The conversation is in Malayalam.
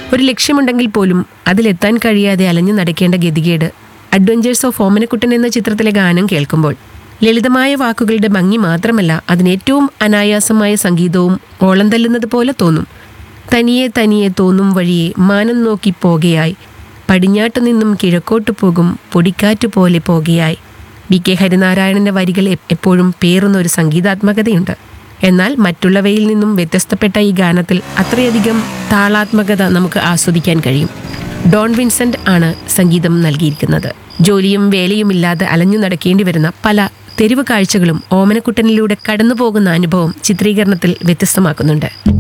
ഒരു ലക്ഷ്യമുണ്ടെങ്കിൽ പോലും അതിലെത്താൻ കഴിയാതെ അലഞ്ഞു നടക്കേണ്ട ഗതികേട് അഡ്വഞ്ചേഴ്സ് ഓഫ് ഓമനക്കുട്ടൻ എന്ന ചിത്രത്തിലെ ഗാനം കേൾക്കുമ്പോൾ ലളിതമായ വാക്കുകളുടെ ഭംഗി മാത്രമല്ല അതിനേറ്റവും അനായാസമായ സംഗീതവും ഓളം തല്ലുന്നത് പോലെ തോന്നും തനിയെ തനിയെ തോന്നും വഴിയെ മാനം നോക്കി പോകയായി പടിഞ്ഞാട്ടു നിന്നും കിഴക്കോട്ടു പോകും പൊടിക്കാറ്റ് പോലെ പോകയായി വി കെ ഹരിനാരായണന്റെ വരികൾ എ- എപ്പോഴും പേറുന്ന ഒരു സംഗീതാത്മകതയുണ്ട് എന്നാൽ മറ്റുള്ളവയിൽ നിന്നും വ്യത്യസ്തപ്പെട്ട ഈ ഗാനത്തിൽ അത്രയധികം താളാത്മകത നമുക്ക് ആസ്വദിക്കാൻ കഴിയും ഡോൺ വിൻസെന്റ് ആണ് സംഗീതം നൽകിയിരിക്കുന്നത് ജോലിയും വേലയുമില്ലാതെ അലഞ്ഞു നടക്കേണ്ടി വരുന്ന പല തെരുവ് കാഴ്ചകളും ഓമനക്കുട്ടനിലൂടെ കടന്നു പോകുന്ന അനുഭവം ചിത്രീകരണത്തിൽ വ്യത്യസ്തമാക്കുന്നുണ്ട്